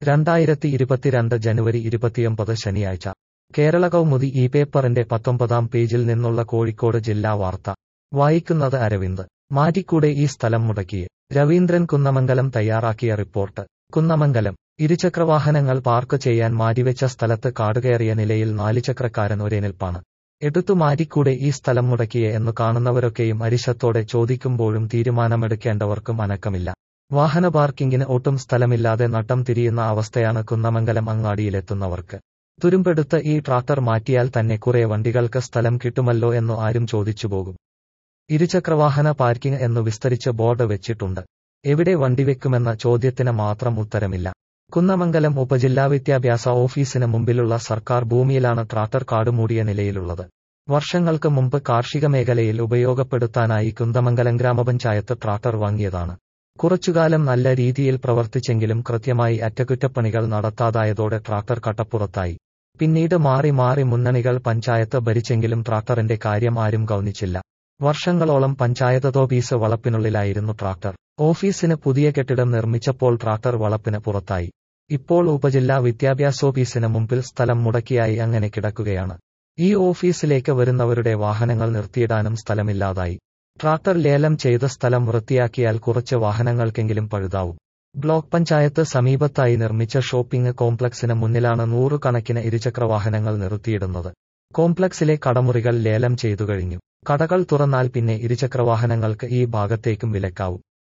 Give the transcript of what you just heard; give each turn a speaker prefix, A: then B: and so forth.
A: രണ്ടായിരത്തി ഇരുപത്തിരണ്ട് ജനുവരി ഇരുപത്തിയൊമ്പത് ശനിയാഴ്ച കേരള കൗമുദി ഈ പേപ്പറിന്റെ പത്തൊമ്പതാം പേജിൽ നിന്നുള്ള കോഴിക്കോട് ജില്ലാ വാർത്ത വായിക്കുന്നത് അരവിന്ദ് മാറ്റിക്കൂടെ ഈ സ്ഥലം മുടക്കിയെ രവീന്ദ്രൻ കുന്നമംഗലം തയ്യാറാക്കിയ റിപ്പോർട്ട് കുന്നമംഗലം ഇരുചക്രവാഹനങ്ങൾ പാർക്ക് ചെയ്യാൻ മാറ്റിവെച്ച സ്ഥലത്ത് കാടുകയറിയ നിലയിൽ നാലുചക്രക്കാരൻ ഒരേ നിൽപ്പാണ് എടുത്തു മാറ്റിക്കൂടെ ഈ സ്ഥലം മുടക്കിയെ എന്നു കാണുന്നവരൊക്കെയും അരിശത്തോടെ ചോദിക്കുമ്പോഴും തീരുമാനമെടുക്കേണ്ടവർക്കും അനക്കമില്ല വാഹന പാർക്കിങ്ങിന് ഒട്ടും സ്ഥലമില്ലാതെ നട്ടം തിരിയുന്ന അവസ്ഥയാണ് കുന്നമംഗലം അങ്ങാടിയിലെത്തുന്നവർക്ക് തുരുമ്പെടുത്ത് ഈ ട്രാക്ടർ മാറ്റിയാൽ തന്നെ കുറെ വണ്ടികൾക്ക് സ്ഥലം കിട്ടുമല്ലോ എന്നു ആരും ചോദിച്ചു പോകും ഇരുചക്രവാഹന പാർക്കിംഗ് എന്നു വിസ്തരിച്ച് ബോർഡ് വെച്ചിട്ടുണ്ട് എവിടെ വണ്ടി വെക്കുമെന്ന ചോദ്യത്തിന് മാത്രം ഉത്തരമില്ല കുന്നമംഗലം ഉപജില്ലാ വിദ്യാഭ്യാസ ഓഫീസിന് മുമ്പിലുള്ള സർക്കാർ ഭൂമിയിലാണ് ട്രാക്ടർ കാടുമൂടിയ നിലയിലുള്ളത് വർഷങ്ങൾക്ക് മുമ്പ് കാർഷിക മേഖലയിൽ ഉപയോഗപ്പെടുത്താനായി കുന്തമംഗലം ഗ്രാമപഞ്ചായത്ത് ട്രാക്ടർ വാങ്ങിയതാണ് കുറച്ചുകാലം നല്ല രീതിയിൽ പ്രവർത്തിച്ചെങ്കിലും കൃത്യമായി അറ്റകുറ്റപ്പണികൾ നടത്താതായതോടെ ട്രാക്ടർ കട്ടപ്പുറത്തായി പിന്നീട് മാറി മാറി മുന്നണികൾ പഞ്ചായത്ത് ഭരിച്ചെങ്കിലും ട്രാക്ടറിന്റെ കാര്യം ആരും ഗൗനിച്ചില്ല വർഷങ്ങളോളം പഞ്ചായത്ത് ഓഫീസ് വളപ്പിനുള്ളിലായിരുന്നു ട്രാക്ടർ ഓഫീസിന് പുതിയ കെട്ടിടം നിർമ്മിച്ചപ്പോൾ ട്രാക്ടർ വളപ്പിന് പുറത്തായി ഇപ്പോൾ ഉപജില്ലാ വിദ്യാഭ്യാസോഫീസിന് മുമ്പിൽ സ്ഥലം മുടക്കിയായി അങ്ങനെ കിടക്കുകയാണ് ഈ ഓഫീസിലേക്ക് വരുന്നവരുടെ വാഹനങ്ങൾ നിർത്തിയിടാനും സ്ഥലമില്ലാതായി ട്രാക്ടർ ലേലം ചെയ്ത സ്ഥലം വൃത്തിയാക്കിയാൽ കുറച്ച് വാഹനങ്ങൾക്കെങ്കിലും പഴുതാവും ബ്ലോക്ക് പഞ്ചായത്ത് സമീപത്തായി നിർമ്മിച്ച ഷോപ്പിംഗ് കോംപ്ലക്സിന് മുന്നിലാണ് നൂറുകണക്കിന് ഇരുചക്രവാഹനങ്ങൾ നിർത്തിയിടുന്നത് കോംപ്ലക്സിലെ കടമുറികൾ ലേലം ചെയ്തു കഴിഞ്ഞു കടകൾ തുറന്നാൽ പിന്നെ ഇരുചക്രവാഹനങ്ങൾക്ക് ഈ ഭാഗത്തേക്കും വിലക്കാവും